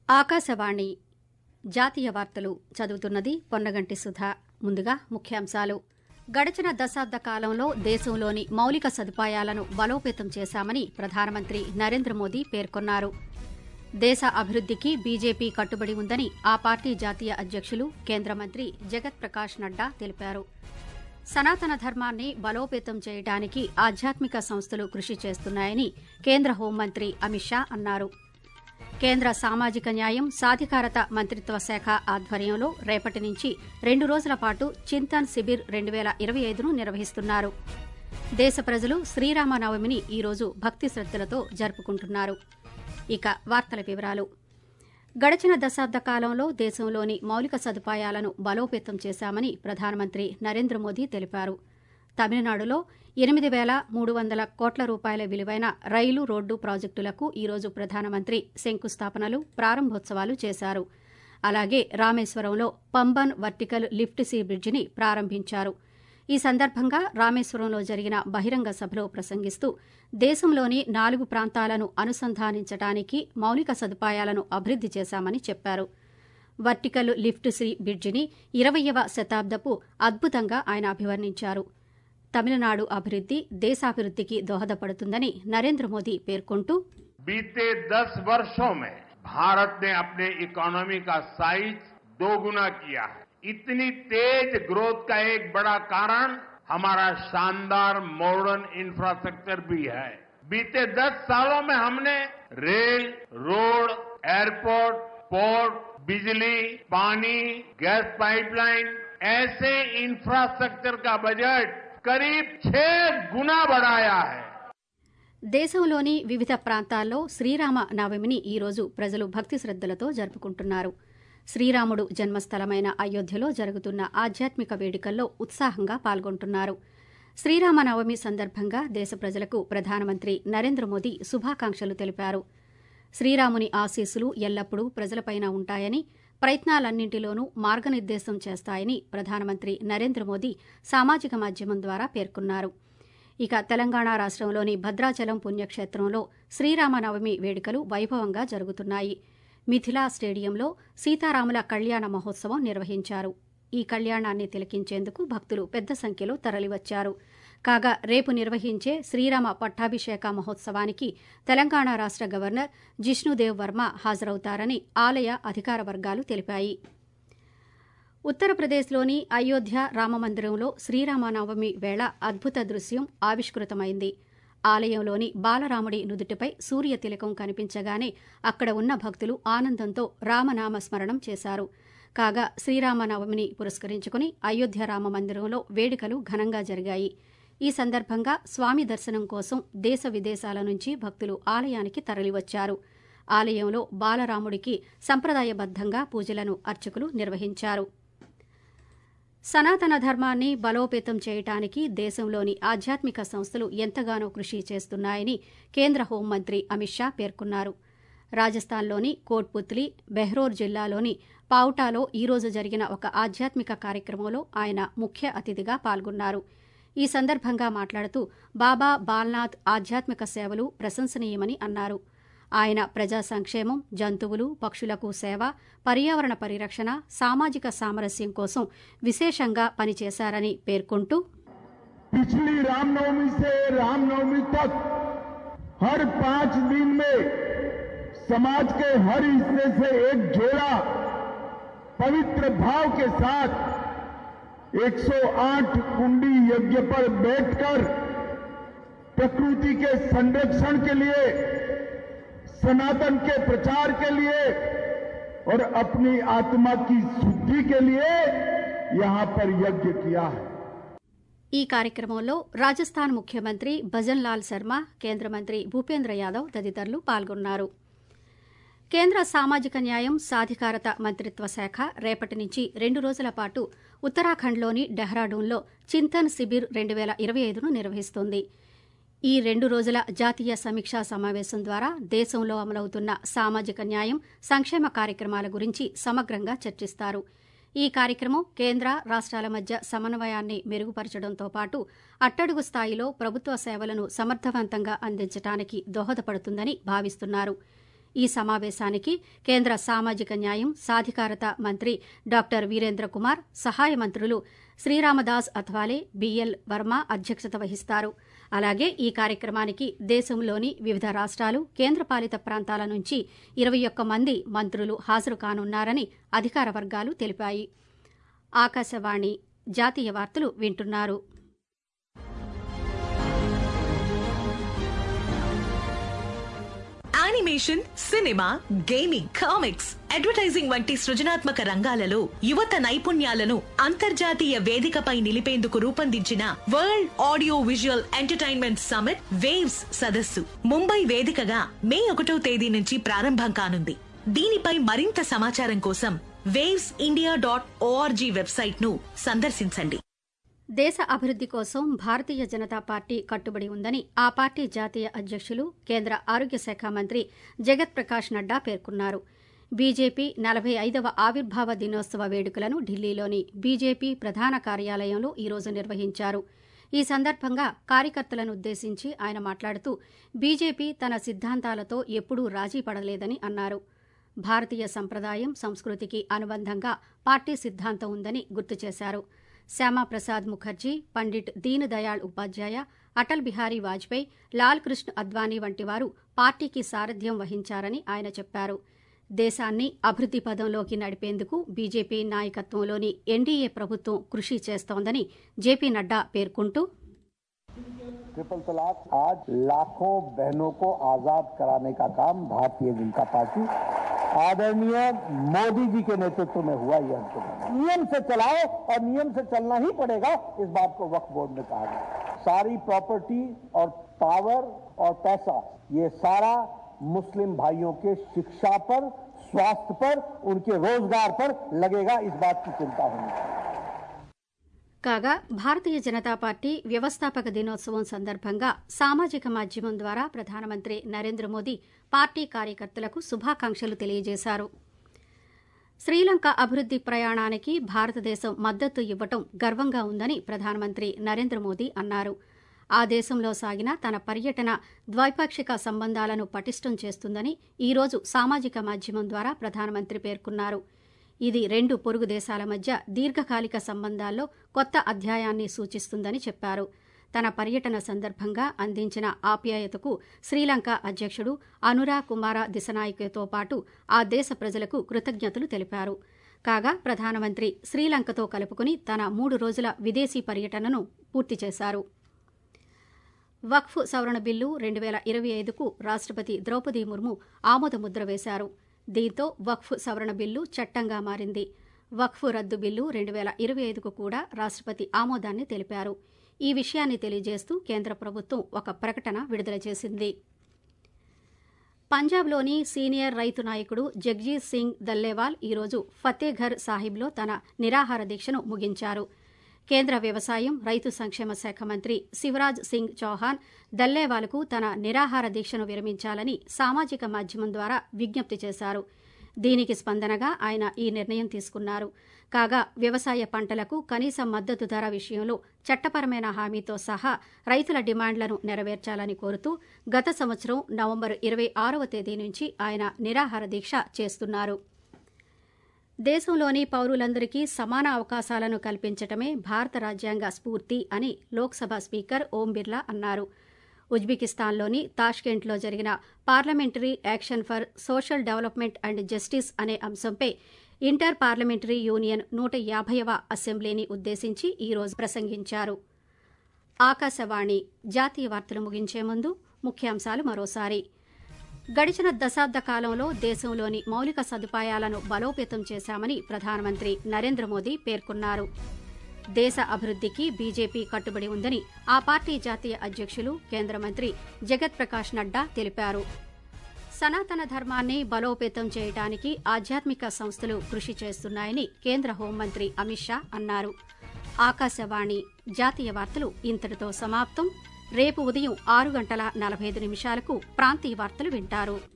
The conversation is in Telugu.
ఆకాశవాణి జాతీయ వార్తలు చదువుతున్నది పొన్నగంటి సుధా ముందుగా ముఖ్యాంశాలు గడిచిన దశాబ్ద కాలంలో దేశంలోని మౌలిక సదుపాయాలను బలోపేతం చేశామని ప్రధానమంత్రి నరేంద్ర మోదీ పేర్కొన్నారు దేశ అభివృద్దికి బీజేపీ కట్టుబడి ఉందని ఆ పార్టీ జాతీయ అధ్యకులు కేంద్ర మంత్రి జగత్ ప్రకాష్ నడ్డా తెలిపారు సనాతన ధర్మాన్ని బలోపేతం చేయడానికి ఆధ్యాత్మిక సంస్థలు కృషి చేస్తున్నాయని కేంద్ర హోంమంత్రి అమిత్ షా అన్నారు కేంద్ర సామాజిక న్యాయం సాధికారత మంత్రిత్వ శాఖ ఆధ్వర్యంలో రేపటి నుంచి రెండు రోజుల పాటు చింతన్ శిబిర్ రెండు వేల ఇరవై ఐదును నిర్వహిస్తున్నారు దేశ ప్రజలు శ్రీరామనవమిని ఈరోజు భక్తి శ్రద్దలతో జరుపుకుంటున్నారు ఇక వార్తల వివరాలు గడిచిన దశాబ్ద కాలంలో దేశంలోని మౌలిక సదుపాయాలను బలోపేతం చేశామని ప్రధానమంత్రి నరేంద్ర మోదీ తెలిపారు తమిళనాడులో ఎనిమిది వేల మూడు వందల కోట్ల రూపాయల విలువైన రైలు రోడ్డు ప్రాజెక్టులకు ఈరోజు ప్రధానమంత్రి శంకుస్థాపనలు ప్రారంభోత్సవాలు చేశారు అలాగే రామేశ్వరంలో పంబన్ వర్టికల్ లిఫ్ట్ సీ బ్రిడ్జిని ప్రారంభించారు ఈ సందర్భంగా రామేశ్వరంలో జరిగిన బహిరంగ సభలో ప్రసంగిస్తూ దేశంలోని నాలుగు ప్రాంతాలను అనుసంధానించడానికి మౌలిక సదుపాయాలను అభివృద్ది చేశామని చెప్పారు వర్టికల్ లిఫ్ట్ సీ బ్రిడ్జిని ఇరవయవ శతాబ్దపు అద్భుతంగా ఆయన అభివర్ణించారు తమిళనాడు అభివృద్ది దేశాభివృద్దికి దోహదపడుతుందని నరేంద్ర మోదీ పేర్కొంటూ बीते दस वर्षों में भारत ने अपने इकोनॉमी का साइज दोगुना किया है इतनी तेज ग्रोथ का एक बड़ा कारण हमारा शानदार मॉडर्न इंफ्रास्ट्रक्चर भी है बीते दस सालों में हमने रेल रोड एयरपोर्ट पोर्ट बिजली पानी गैस पाइपलाइन ऐसे इंफ्रास्ट्रक्चर का बजट करीब छह गुना बढ़ाया है దేశంలోని వివిధ ప్రాంతాల్లో శ్రీరామ నవమిని ఈరోజు ప్రజలు భక్తి శ్రద్దలతో జరుపుకుంటున్నారు శ్రీరాముడు జన్మస్థలమైన అయోధ్యలో జరుగుతున్న ఆధ్యాత్మిక వేడుకల్లో ఉత్సాహంగా పాల్గొంటున్నారు శ్రీరామనవమి సందర్భంగా దేశ ప్రజలకు ప్రధానమంత్రి నరేంద్ర మోదీ శుభాకాంక్షలు తెలిపారు శ్రీరాముని ఆశీస్సులు ఎల్లప్పుడూ ప్రజలపైన ఉంటాయని ప్రయత్నాలన్నింటిలోనూ మార్గనిర్దేశం చేస్తాయని ప్రధానమంత్రి నరేంద్ర మోదీ సామాజిక మాధ్యమం ద్వారా పేర్కొన్నారు ఇక తెలంగాణ రాష్టంలోని భద్రాచలం పుణ్యక్షేత్రంలో శ్రీరామనవమి వేడుకలు వైభవంగా జరుగుతున్నాయి మిథిలా స్టేడియంలో సీతారాముల కళ్యాణ మహోత్సవం నిర్వహించారు ఈ కళ్యాణాన్ని తిలకించేందుకు భక్తులు పెద్ద సంఖ్యలో తరలివచ్చారు కాగా రేపు నిర్వహించే శ్రీరామ పట్టాభిషేక మహోత్సవానికి తెలంగాణ రాష్ట గవర్నర్ జిష్ణుదేవ్ వర్మ హాజరవుతారని ఆలయ అధికార వర్గాలు తెలిపాయి ఉత్తరప్రదేశ్లోని అయోధ్య రామమందిరంలో శ్రీరామనవమి వేళ అద్భుత దృశ్యం ఆవిష్కృతమైంది ఆలయంలోని బాలరాముడి నుదుటిపై సూర్య తిలకం కనిపించగానే అక్కడ ఉన్న భక్తులు ఆనందంతో రామనామ స్మరణం చేశారు కాగా శ్రీరామనవమిని పురస్కరించుకుని అయోధ్య రామమందిరంలో వేడుకలు ఘనంగా జరిగాయి ఈ సందర్భంగా స్వామి దర్శనం కోసం దేశ విదేశాల నుంచి భక్తులు ఆలయానికి తరలివచ్చారు ఆలయంలో బాలరాముడికి సంప్రదాయబద్దంగా పూజలను అర్చకులు నిర్వహించారు సనాతన ధర్మాన్ని బలోపేతం చేయటానికి దేశంలోని ఆధ్యాత్మిక సంస్థలు ఎంతగానో కృషి చేస్తున్నాయని కేంద్ర హోంమంత్రి అమిత్ షా పేర్కొన్నారు రాజస్థాన్లోని కోట్పుత్లి బెహ్రోర్ జిల్లాలోని పావుటాలో ఈరోజు జరిగిన ఒక ఆధ్యాత్మిక కార్యక్రమంలో ఆయన ముఖ్య అతిథిగా పాల్గొన్నారు ఈ సందర్భంగా మాట్లాడుతూ బాబా బాల్నాథ్ ఆధ్యాత్మిక సేవలు ప్రశంసనీయమని అన్నారు ఆయన ప్రజా సంక్షేమం జంతువులు పక్షులకు సేవ పర్యావరణ పరిరక్షణ సామాజిక సామరస్యం కోసం విశేషంగా పనిచేశారని పేర్కొంటూ पिछली रामनवमी से रामनवमी तक हर पांच दिन में समाज के हर हिस्से से एक जोड़ा पवित्र भाव के साथ 108 कुंडी यज्ञ पर बैठकर प्रकृति के संरक्षण के लिए सनातन के प्रचार के लिए और अपनी आत्मा की शुद्धि के लिए यहां पर यज्ञ किया है ఈ కార్యక్రమంలో రాజస్థాన్ ముఖ్యమంత్రి భజన్ లాల్ శర్మ కేంద్ర మంత్రి భూపేంద్ర యాదవ్ తదితరులు పాల్గొన్నారు కేంద్ర సామాజిక న్యాయం సాధికారత మంత్రిత్వ శాఖ రేపటి నుంచి రెండు రోజుల పాటు ఉత్తరాఖండ్లోని డెహ్రాడూన్లో చింతన్ శిబిర్ రెండు వేల ఇరవై ఐదును నిర్వహిస్తోంది ఈ రెండు రోజుల జాతీయ సమీక్షా సమావేశం ద్వారా దేశంలో అమలవుతున్న సామాజిక న్యాయం సంక్షేమ కార్యక్రమాల గురించి సమగ్రంగా చర్చిస్తారు ఈ కార్యక్రమం కేంద్ర రాష్ట్రాల మధ్య సమన్వయాన్ని మెరుగుపరచడంతో పాటు అట్టడుగు స్థాయిలో ప్రభుత్వ సేవలను సమర్థవంతంగా అందించడానికి దోహదపడుతుందని భావిస్తున్నారు ఈ సమావేశానికి కేంద్ర సామాజిక న్యాయం సాధికారత మంత్రి డాక్టర్ వీరేంద్ర కుమార్ సహాయ మంత్రులు శ్రీరామదాస్ అథవాలే బిఎల్ వర్మ అధ్యక్షత వహిస్తారు అలాగే ఈ కార్యక్రమానికి దేశంలోని వివిధ రాష్ట్రాలు కేంద్రపాలిత ప్రాంతాల నుంచి ఇరవై ఒక్క మంది మంత్రులు హాజరు కానున్నారని అధికార వర్గాలు తెలిపాయి ఆకాశవాణి జాతీయ వార్తలు వింటున్నారు animation cinema gaming comics advertising వంటి సృజనాత్మక రంగాలలో యువత నైపుణ్యాలను అంతర్జాతీయ వేదికపై నిలిపేందుకు రూపొందించిన world audio visual entertainment summit Waves సదస్సు ముంబై వేదికగా మే ఒకటో తేదీ నుంచి ప్రారంభం కానుంది దీనిపై మరింత సమాచారం కోసం Waves India dot O R G website ను సందర్శించండి దేశ అభివృద్ది కోసం భారతీయ జనతా పార్టీ కట్టుబడి ఉందని ఆ పార్టీ జాతీయ అధ్యక్షులు కేంద్ర ఆరోగ్య శాఖ మంత్రి జగత్ ప్రకాష్ నడ్డా పేర్కొన్నారు బీజేపీ నలభై ఐదవ ఆవిర్భావ దినోత్సవ వేడుకలను ఢిల్లీలోని బీజేపీ ప్రధాన కార్యాలయంలో ఈరోజు నిర్వహించారు ఈ సందర్భంగా కార్యకర్తలను ఉద్దేశించి ఆయన మాట్లాడుతూ బీజేపీ తన సిద్ధాంతాలతో ఎప్పుడూ రాజీ పడలేదని అన్నారు భారతీయ సంప్రదాయం సంస్కృతికి అనుబంధంగా పార్టీ సిద్ధాంతం ఉందని గుర్తు చేశారు శ్యామాప్రసాద్ ముఖర్జీ పండిట్ దీన్ దయాళ్ ఉపాధ్యాయ అటల్ బిహారీ వాజ్పేయి లాల్ కృష్ణ అద్వానీ వంటి వారు పార్టీకి సారథ్యం వహించారని ఆయన చెప్పారు దేశాన్ని అభివృద్ది పదంలోకి నడిపేందుకు బీజేపీ నాయకత్వంలోని ఎన్డీఏ ప్రభుత్వం కృషి చేస్తోందని జేపీ నడ్డా పేర్కొంటూ ट्रिपल तलाक आज लाखों बहनों को आजाद कराने का काम भारतीय जनता पार्टी आदरणीय मोदी जी के नेतृत्व में हुआ यह अंतर्गत नियम से चलाओ और नियम से चलना ही पड़ेगा इस बात को वक्फ बोर्ड ने कहा है सारी प्रॉपर्टी और पावर और पैसा ये सारा मुस्लिम भाइयों के शिक्षा पर स्वास्थ्य पर उनके रोजगार पर लगेगा इस बात की चिंता होनी चाहिए కాగా భారతీయ జనతా పార్టీ వ్యవస్థాపక దినోత్సవం సందర్భంగా సామాజిక మాధ్యమం ద్వారా ప్రధానమంత్రి నరేంద్ర మోదీ పార్టీ కార్యకర్తలకు శుభాకాంక్షలు తెలియజేశారు శ్రీలంక అభివృద్ది ప్రయాణానికి భారతదేశం మద్దతు ఇవ్వటం గర్వంగా ఉందని ప్రధానమంత్రి నరేంద్ర మోదీ అన్నారు ఆ దేశంలో సాగిన తన పర్యటన ద్వైపాక్షిక సంబంధాలను పటిష్టం చేస్తుందని ఈరోజు సామాజిక మాధ్యమం ద్వారా ప్రధానమంత్రి పేర్కొన్నారు ఇది రెండు పొరుగు దేశాల మధ్య దీర్ఘకాలిక సంబంధాల్లో కొత్త అధ్యాయాన్ని సూచిస్తుందని చెప్పారు తన పర్యటన సందర్భంగా అందించిన ఆప్యాయతకు శ్రీలంక అధ్యక్షుడు అనురా కుమార దిశనాయకతో పాటు ఆ దేశ ప్రజలకు కృతజ్ఞతలు తెలిపారు కాగా ప్రధానమంత్రి శ్రీలంకతో కలుపుకుని తన మూడు రోజుల విదేశీ పర్యటనను పూర్తి చేశారు వక్ఫ్ సవరణ బిల్లు రెండు వేల ఇరవై ఐదుకు రాష్టపతి ద్రౌపది ముర్ము ఆమోదముద్ర వేశారు దీంతో వక్ఫ్ సవరణ బిల్లు చట్టంగా మారింది వక్ఫ్ రద్దు బిల్లు రెండు వేల ఇరవై ఐదుకు కూడా రాష్టపతి ఆమోదాన్ని తెలిపారు ఈ విషయాన్ని తెలియజేస్తూ కేంద్ర ప్రభుత్వం ఒక ప్రకటన విడుదల చేసింది పంజాబ్లోని సీనియర్ రైతు నాయకుడు జగ్జీత్ సింగ్ దల్లేవాల్ ఈరోజు ఫతేఘర్ సాహిబ్లో తన నిరాహార దీక్షను ముగించారు కేంద్ర వ్యవసాయం రైతు సంక్షేమ శాఖ మంత్రి శివరాజ్ సింగ్ చౌహాన్ దల్లేవాల్కు తన నిరాహార దీక్షను విరమించాలని సామాజిక మాధ్యమం ద్వారా విజ్ఞప్తి చేశారు దీనికి స్పందనగా ఆయన ఈ నిర్ణయం తీసుకున్నారు కాగా వ్యవసాయ పంటలకు కనీస మద్దతు ధర విషయంలో చట్టపరమైన హామీతో సహా రైతుల డిమాండ్లను నెరవేర్చాలని కోరుతూ గత సంవత్సరం నవంబర్ ఇరవై ఆరవ తేదీ నుంచి ఆయన నిరాహార దీక్ష చేస్తున్నారు దేశంలోని పౌరులందరికీ సమాన అవకాశాలను కల్పించటమే భారత రాజ్యాంగ స్ఫూర్తి అని లోక్సభ స్పీకర్ ఓం బిర్లా అన్నారు ఉజ్బెకిస్తాన్లోని తాష్కెంట్లో జరిగిన parliamentary action for social development and justice అనే అంశంపై ఇంటర్ పార్లమెంటరీ యూనియన్ నూట యాభైవ అసెంబ్లీని ఉద్దేశించి ఈరోజు ప్రసంగించారు ఆకాశవాణి జాతీయ వార్తలు ముగించే ముందు ముఖ్యాంశాలు మరోసారి గడిచిన దశాబ్ద కాలంలో దేశంలోని మౌలిక సదుపాయాలను బలోపేతం చేశామని ప్రధానమంత్రి నరేంద్ర మోదీ పేర్కొన్నారు దేశ అభివృద్దికి బీజేపీ కట్టుబడి ఉందని ఆ పార్టీ జాతీయ అధ్యక్షులు కేంద్ర మంత్రి జగత్ ప్రకాష్ నడ్డా తెలిపారు సనాతన ధర్మాన్ని బలోపేతం చేయడానికి ఆధ్యాత్మిక సంస్థలు కృషి చేస్తున్నాయని కేంద్ర హోంమంత్రి అమిత్ షా అన్నారు ఆకాశవాణి జాతీయ వార్తలు ఇంతటితో సమాప్తం రేపు ఉదయం ఆరు గంటల నలభై ఐదు నిమిషాలకు ప్రాంతీయ వార్తలు వింటారు